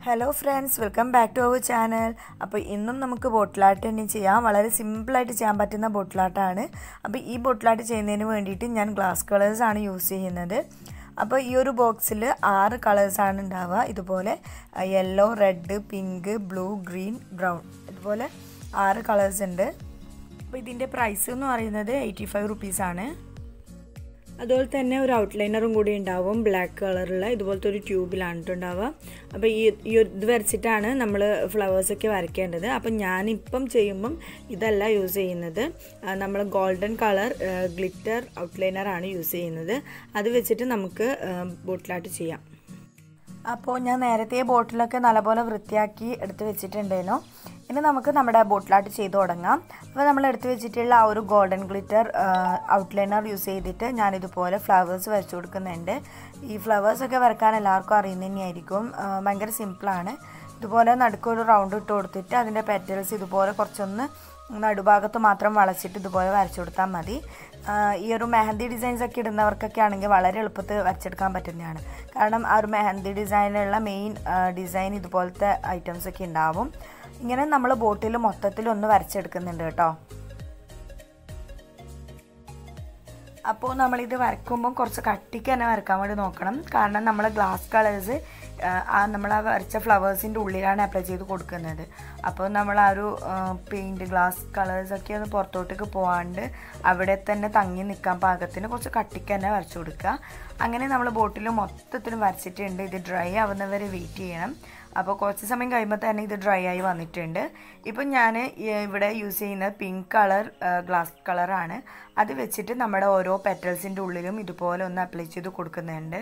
hello friends welcome back to our channel അപ്പോൾ ഇന്നും നമുക്ക് ബോട്ടിലാട്ട് തന്നെ ചെയ്യാം വളരെ സിമ്പിളായിട്ട് ചെയ്യാൻ പറ്റുന്ന ബോട്ടിലാട്ടാണ് അപ്പോൾ ഈ ബോട്ടിലാട്ട് ചെയ്യുന്നതിന് വേണ്ടിയിട്ട് ഞാൻ ഗ്ലാസ് കളേഴ്സാണ് യൂസ് ചെയ്യുന്നത് അപ്പോൾ ഈ ഒരു ബോക്സിൽ ആറ് കളേഴ്സാണ് ഉണ്ടാവുക ഇതുപോലെ yellow red pink blue green brown ഇതുപോലെ ആറ് കളേഴ്സ് ഉണ്ട് അപ്പോൾ ഇതിൻ്റെ പ്രൈസ് എന്ന് പറയുന്നത് എയ്റ്റി ഫൈവ് റുപ്പീസാണ് അതുപോലെ തന്നെ ഒരു ഔട്ട്ലൈനറും കൂടി ഉണ്ടാവും ബ്ലാക്ക് കളറുള്ള ഇതുപോലത്തെ ഒരു ട്യൂബിലാണ് ഉണ്ടാവുക അപ്പോൾ ഈ ഈ ഇത് വരച്ചിട്ടാണ് നമ്മൾ ഫ്ലവേഴ്സൊക്കെ വരയ്ക്കേണ്ടത് അപ്പം ഞാനിപ്പം ചെയ്യുമ്പം ഇതല്ല യൂസ് ചെയ്യുന്നത് നമ്മൾ ഗോൾഡൻ കളർ ഗ്ലിറ്റർ ഔട്ട്ലൈനറാണ് യൂസ് ചെയ്യുന്നത് അത് വെച്ചിട്ട് നമുക്ക് ബോട്ടിലാട്ട് ചെയ്യാം അപ്പോൾ ഞാൻ നേരത്തെ ബോട്ടിലൊക്കെ നല്ലപോലെ വൃത്തിയാക്കി എടുത്ത് വെച്ചിട്ടുണ്ടേനോ ഇനി നമുക്ക് നമ്മുടെ ബോട്ടിലാട്ട് ചെയ്ത് തുടങ്ങാം അപ്പോൾ നമ്മൾ എടുത്ത് വെച്ചിട്ടുള്ള ആ ഒരു ഗോൾഡൻ ഗ്ലിറ്റർ ഔട്ട്ലൈനർ യൂസ് ചെയ്തിട്ട് ഞാനിതുപോലെ ഫ്ലവേഴ്സ് വരച്ചു കൊടുക്കുന്നുണ്ട് ഈ ഫ്ലവേഴ്സൊക്കെ വരക്കാൻ എല്ലാവർക്കും അറിയുന്ന തന്നെയായിരിക്കും ഭയങ്കര സിമ്പിളാണ് ഇതുപോലെ നടുക്കൊരു റൗണ്ട് ഇട്ട് കൊടുത്തിട്ട് അതിൻ്റെ പെറ്റൽസ് ഇതുപോലെ കുറച്ചൊന്ന് നടുഭാഗത്ത് മാത്രം വളച്ചിട്ട് ഇതുപോലെ വരച്ചു കൊടുത്താൽ മതി ഈ ഒരു മെഹന്തി ഡിസൈൻസ് ഒക്കെ ഇടുന്നവർക്കൊക്കെ ആണെങ്കിൽ വളരെ എളുപ്പത്തിൽ വരച്ചെടുക്കാൻ പറ്റുന്നതാണ് കാരണം ആ ഒരു മെഹന്തി ഡിസൈനിലുള്ള മെയിൻ ഡിസൈൻ ഇതുപോലത്തെ ഐറ്റംസ് ഒക്കെ ഉണ്ടാവും ഇങ്ങനെ നമ്മൾ ബോട്ടിൽ മൊത്തത്തിൽ ഒന്ന് വരച്ചെടുക്കുന്നുണ്ട് കേട്ടോ അപ്പോൾ നമ്മളിത് വരയ്ക്കുമ്പം കുറച്ച് കട്ടിക്ക് തന്നെ വരക്കാൻ വേണ്ടി നോക്കണം കാരണം നമ്മൾ ഗ്ലാസ് കളേഴ്സ് ആ നമ്മൾ ആ വരച്ച ഫ്ലവേഴ്സിൻ്റെ ഉള്ളിലാണ് അപ്ലൈ ചെയ്ത് കൊടുക്കുന്നത് അപ്പോൾ നമ്മൾ ആ ഒരു പെയിൻറ്റ് ഗ്ലാസ് കളേഴ്സൊക്കെ ഒന്ന് പുറത്തോട്ടേക്ക് പോകാണ്ട് അവിടെ തന്നെ തങ്ങി നിൽക്കാൻ പാകത്തിന് കുറച്ച് കട്ടിക്ക് തന്നെ വരച്ചു കൊടുക്കുക അങ്ങനെ നമ്മൾ ബോട്ടിൽ മൊത്തത്തിലും വരച്ചിട്ടുണ്ട് ഇത് ഡ്രൈ ആവുന്നവരെ വെയിറ്റ് ചെയ്യണം അപ്പോൾ കുറച്ച് സമയം കഴിയുമ്പോൾ തന്നെ ഇത് ഡ്രൈ ആയി വന്നിട്ടുണ്ട് ഇപ്പം ഞാൻ ഇവിടെ യൂസ് ചെയ്യുന്നത് പിങ്ക് കളർ ഗ്ലാസ് കളറാണ് അത് വെച്ചിട്ട് നമ്മുടെ ഓരോ പെറ്റൽസിൻ്റെ ഉള്ളിലും ഇതുപോലെ ഒന്ന് അപ്ലൈ ചെയ്ത് കൊടുക്കുന്നുണ്ട്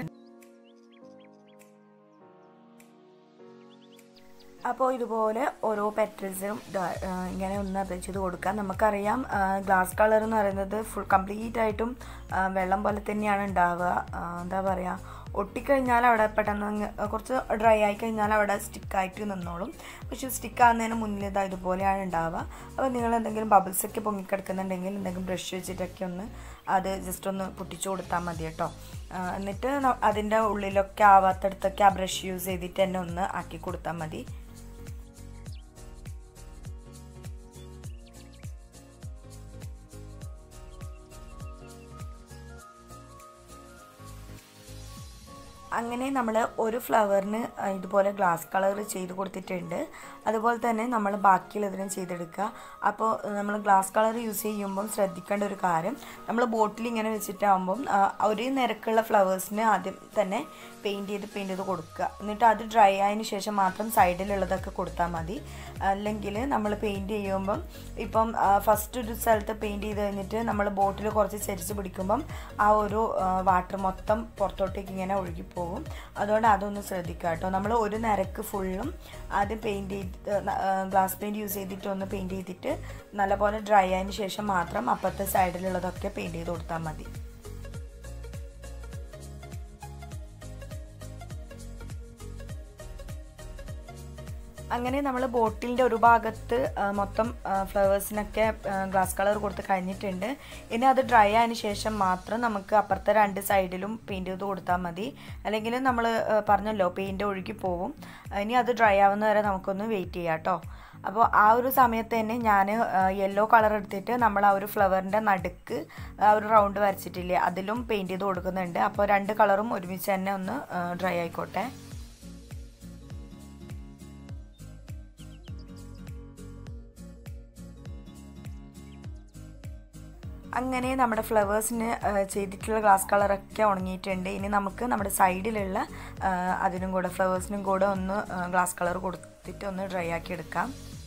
അപ്പോൾ ഇതുപോലെ ഓരോ പെറ്റൽസിനും ഇങ്ങനെ ഒന്ന് അപ്ലൈ ചെയ്ത് കൊടുക്കാം നമുക്കറിയാം ഗ്ലാസ് കളർ എന്ന് പറയുന്നത് ഫുൾ കംപ്ലീറ്റ് ആയിട്ടും വെള്ളം പോലെ തന്നെയാണ് ഉണ്ടാവുക എന്താ പറയുക ഒട്ടിക്കഴിഞ്ഞാൽ അവിടെ പെട്ടെന്ന് കുറച്ച് ഡ്രൈ ആയി കഴിഞ്ഞാൽ അവിടെ സ്റ്റിക്കായിട്ട് നിന്നോളും പക്ഷേ സ്റ്റിക്ക് ആകുന്നതിന് മുന്നിൽ ഇതാ ഇതുപോലെയാണ് ഉണ്ടാവുക അപ്പോൾ നിങ്ങൾ എന്തെങ്കിലും ബബിൾസ് ഒക്കെ പൊങ്ങിക്കിടക്കുന്നുണ്ടെങ്കിൽ എന്തെങ്കിലും ബ്രഷ് വെച്ചിട്ടൊക്കെ ഒന്ന് അത് ജസ്റ്റ് ഒന്ന് പൊട്ടിച്ചു കൊടുത്താൽ മതി കേട്ടോ എന്നിട്ട് അതിൻ്റെ ഉള്ളിലൊക്കെ ആവാത്തടത്തൊക്കെ ആ ബ്രഷ് യൂസ് ചെയ്തിട്ട് തന്നെ ഒന്ന് ആക്കി കൊടുത്താൽ മതി അങ്ങനെ നമ്മൾ ഒരു ഫ്ലവറിന് ഇതുപോലെ ഗ്ലാസ് കളർ ചെയ്ത് കൊടുത്തിട്ടുണ്ട് അതുപോലെ തന്നെ നമ്മൾ ബാക്കിയുള്ളതിനും ചെയ്തെടുക്കുക അപ്പോൾ നമ്മൾ ഗ്ലാസ് കളർ യൂസ് ചെയ്യുമ്പം ശ്രദ്ധിക്കേണ്ട ഒരു കാര്യം നമ്മൾ ബോട്ടിൽ ഇങ്ങനെ വെച്ചിട്ടാകുമ്പം ഒരു നിരക്കുള്ള ഫ്ലവേഴ്സിന് ആദ്യം തന്നെ പെയിൻറ്റ് ചെയ്ത് പെയിൻറ്റ് ചെയ്ത് കൊടുക്കുക എന്നിട്ട് അത് ഡ്രൈ ആയതിന് ശേഷം മാത്രം സൈഡിലുള്ളതൊക്കെ കൊടുത്താൽ മതി അല്ലെങ്കിൽ നമ്മൾ പെയിൻറ്റ് ചെയ്യുമ്പം ഇപ്പം ഫസ്റ്റ് ഒരു സ്ഥലത്ത് പെയിൻറ്റ് ചെയ്ത് കഴിഞ്ഞിട്ട് നമ്മൾ ബോട്ടിൽ കുറച്ച് ചരിച്ച് പിടിക്കുമ്പം ആ ഒരു വാട്ടർ മൊത്തം പുറത്തോട്ടേക്ക് ഇങ്ങനെ ഒഴുകി പോകും അതുകൊണ്ട് അതൊന്ന് ശ്രദ്ധിക്കുക കേട്ടോ നമ്മൾ ഒരു നിരക്ക് ഫുള്ളും ആദ്യം പെയിൻറ്റ് ചെയ്ത് ഗ്ലാസ് പെയിൻറ്റ് യൂസ് ചെയ്തിട്ട് ഒന്ന് പെയിൻറ്റ് ചെയ്തിട്ട് നല്ലപോലെ ഡ്രൈ ആയതിന് ശേഷം മാത്രം അപ്പുറത്തെ സൈഡിലുള്ളതൊക്കെ പെയിൻറ്റ് ചെയ്ത് കൊടുത്താൽ മതി അങ്ങനെ നമ്മൾ ബോട്ടിലിൻ്റെ ഒരു ഭാഗത്ത് മൊത്തം ഫ്ലവേഴ്സിനൊക്കെ ഗ്ലാസ് കളർ കൊടുത്ത് കഴിഞ്ഞിട്ടുണ്ട് ഇനി അത് ഡ്രൈ ആയതിന് ശേഷം മാത്രം നമുക്ക് അപ്പുറത്തെ രണ്ട് സൈഡിലും പെയിൻറ്റ് ചെയ്ത് കൊടുത്താൽ മതി അല്ലെങ്കിൽ നമ്മൾ പറഞ്ഞല്ലോ പെയിൻറ്റ് ഒഴുകി പോവും ഇനി അത് ഡ്രൈ ആവുന്ന വരെ നമുക്കൊന്ന് വെയിറ്റ് ചെയ്യാം കേട്ടോ അപ്പോൾ ആ ഒരു സമയത്ത് തന്നെ ഞാൻ യെല്ലോ കളർ എടുത്തിട്ട് നമ്മൾ ആ ഒരു ഫ്ലവറിൻ്റെ നടുക്ക് ആ ഒരു റൗണ്ട് വരച്ചിട്ടില്ലേ അതിലും പെയിൻറ്റ് ചെയ്ത് കൊടുക്കുന്നുണ്ട് അപ്പോൾ രണ്ട് കളറും ഒരുമിച്ച് തന്നെ ഒന്ന് ഡ്രൈ ആയിക്കോട്ടെ അങ്ങനെ നമ്മുടെ ഫ്ലവേഴ്സിന് ചെയ്തിട്ടുള്ള ഗ്ലാസ് കളറൊക്കെ ഉണങ്ങിയിട്ടുണ്ട് ഇനി നമുക്ക് നമ്മുടെ സൈഡിലുള്ള അതിനും കൂടെ ഫ്ലവേഴ്സിനും കൂടെ ഒന്ന് ഗ്ലാസ് കളർ കൊടുത്തിട്ട് ഒന്ന് ഡ്രൈ ആക്കി എടുക്കാം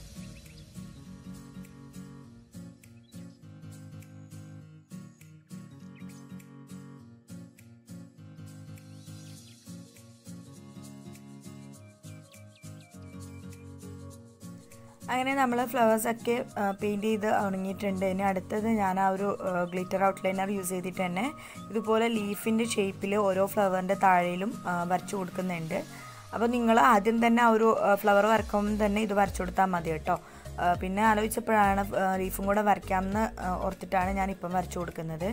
അങ്ങനെ നമ്മൾ ഫ്ലവേഴ്സൊക്കെ പെയിൻറ്റ് ചെയ്ത് ഉണങ്ങിയിട്ടുണ്ട് ഇനി അടുത്തത് ഞാൻ ആ ഒരു ഗ്ലിറ്റർ ഔട്ട്ലൈനർ യൂസ് ചെയ്തിട്ട് തന്നെ ഇതുപോലെ ലീഫിൻ്റെ ഷേപ്പിൽ ഓരോ ഫ്ലവറിൻ്റെ താഴെയിലും വരച്ചു കൊടുക്കുന്നുണ്ട് അപ്പോൾ നിങ്ങൾ ആദ്യം തന്നെ ആ ഒരു ഫ്ലവർ വരക്കുമ്പോൾ തന്നെ ഇത് വരച്ചു കൊടുത്താൽ മതി കേട്ടോ പിന്നെ ആലോചിച്ചപ്പോഴാണ് ലീഫും കൂടെ വരയ്ക്കാമെന്ന് ഓർത്തിട്ടാണ് ഞാൻ ഇപ്പം വരച്ചു കൊടുക്കുന്നത്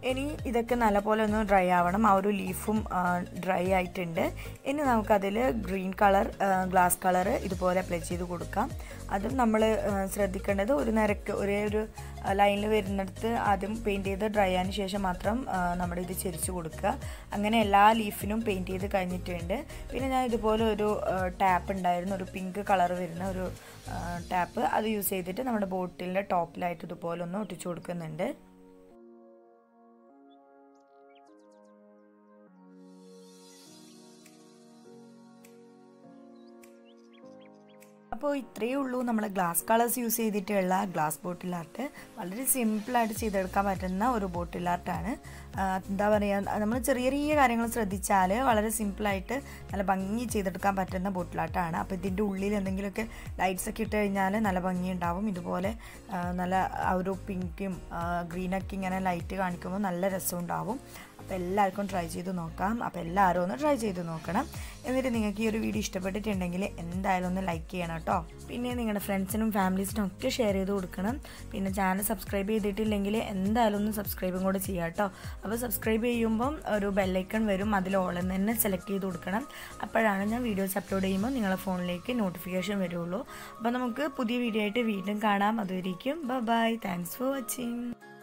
ഇനി ഇതൊക്കെ നല്ലപോലെ ഒന്ന് ഡ്രൈ ആവണം ആ ഒരു ലീഫും ഡ്രൈ ആയിട്ടുണ്ട് ഇനി നമുക്കതിൽ ഗ്രീൻ കളർ ഗ്ലാസ് കളർ ഇതുപോലെ അപ്ലൈ ചെയ്ത് കൊടുക്കാം അതും നമ്മൾ ശ്രദ്ധിക്കേണ്ടത് ഒരു നിരക്ക് ഒരേ ഒരു ലൈനിൽ വരുന്നിടത്ത് ആദ്യം പെയിൻറ്റ് ചെയ്ത് ഡ്രൈ ആയതിനു ശേഷം മാത്രം നമ്മുടെ ഇത് ചെരിച്ച് കൊടുക്കുക അങ്ങനെ എല്ലാ ലീഫിനും പെയിൻറ്റ് ചെയ്ത് കഴിഞ്ഞിട്ടുണ്ട് പിന്നെ ഞാൻ ഇതുപോലെ ഒരു ടാപ്പ് ഉണ്ടായിരുന്നു ഒരു പിങ്ക് കളർ വരുന്ന ഒരു ടാപ്പ് അത് യൂസ് ചെയ്തിട്ട് നമ്മുടെ ബോട്ടിലിൻ്റെ ടോപ്പിലായിട്ട് ഇതുപോലെ ഒന്ന് ഒട്ടിച്ചു കൊടുക്കുന്നുണ്ട് അപ്പോൾ ഇത്രയേ ഉള്ളൂ നമ്മൾ ഗ്ലാസ് കളേഴ്സ് യൂസ് ചെയ്തിട്ടുള്ള ഗ്ലാസ് ബോട്ടിൽ ആർട്ട് വളരെ സിമ്പിളായിട്ട് ചെയ്തെടുക്കാൻ പറ്റുന്ന ഒരു ബോട്ടിൽ ആർട്ടാണ് എന്താ പറയുക നമ്മൾ ചെറിയ ചെറിയ കാര്യങ്ങൾ ശ്രദ്ധിച്ചാൽ വളരെ സിമ്പിളായിട്ട് നല്ല ഭംഗി ചെയ്തെടുക്കാൻ പറ്റുന്ന ബോട്ടിൽ ആർട്ടാണ് അപ്പോൾ ഇതിൻ്റെ ഉള്ളിൽ എന്തെങ്കിലുമൊക്കെ ലൈറ്റ്സ് ഒക്കെ ഇട്ട് കഴിഞ്ഞാൽ നല്ല ഭംഗി ഉണ്ടാവും ഇതുപോലെ നല്ല ആ ഒരു പിങ്കും ഗ്രീനൊക്കെ ഇങ്ങനെ ലൈറ്റ് കാണിക്കുമ്പോൾ നല്ല രസം ഉണ്ടാവും അപ്പോൾ എല്ലാവർക്കും ട്രൈ ചെയ്ത് നോക്കാം അപ്പോൾ എല്ലാവരും ഒന്ന് ട്രൈ ചെയ്ത് നോക്കണം എന്നിട്ട് നിങ്ങൾക്ക് ഈ ഒരു വീഡിയോ ഇഷ്ടപ്പെട്ടിട്ടുണ്ടെങ്കിൽ എന്തായാലും ഒന്ന് ലൈക്ക് ചെയ്യണം കേട്ടോ പിന്നെ നിങ്ങളുടെ ഫ്രണ്ട്സിനും ഫാമിലീസിനും ഒക്കെ ഷെയർ ചെയ്ത് കൊടുക്കണം പിന്നെ ചാനൽ സബ്സ്ക്രൈബ് ചെയ്തിട്ടില്ലെങ്കിൽ എന്തായാലും ഒന്ന് സബ്സ്ക്രൈബും കൂടെ ചെയ്യാം കേട്ടോ അപ്പോൾ സബ്സ്ക്രൈബ് ചെയ്യുമ്പം ഒരു ബെല്ലൈക്കൺ വരും അതിൽ ഓളെന്ന് തന്നെ സെലക്ട് ചെയ്ത് കൊടുക്കണം അപ്പോഴാണ് ഞാൻ വീഡിയോസ് അപ്ലോഡ് ചെയ്യുമ്പോൾ നിങ്ങളുടെ ഫോണിലേക്ക് നോട്ടിഫിക്കേഷൻ വരുള്ളൂ അപ്പോൾ നമുക്ക് പുതിയ വീഡിയോ ആയിട്ട് വീണ്ടും കാണാം അതുവരെയും ബൈ താങ്ക്സ് ഫോർ വാച്ചിങ്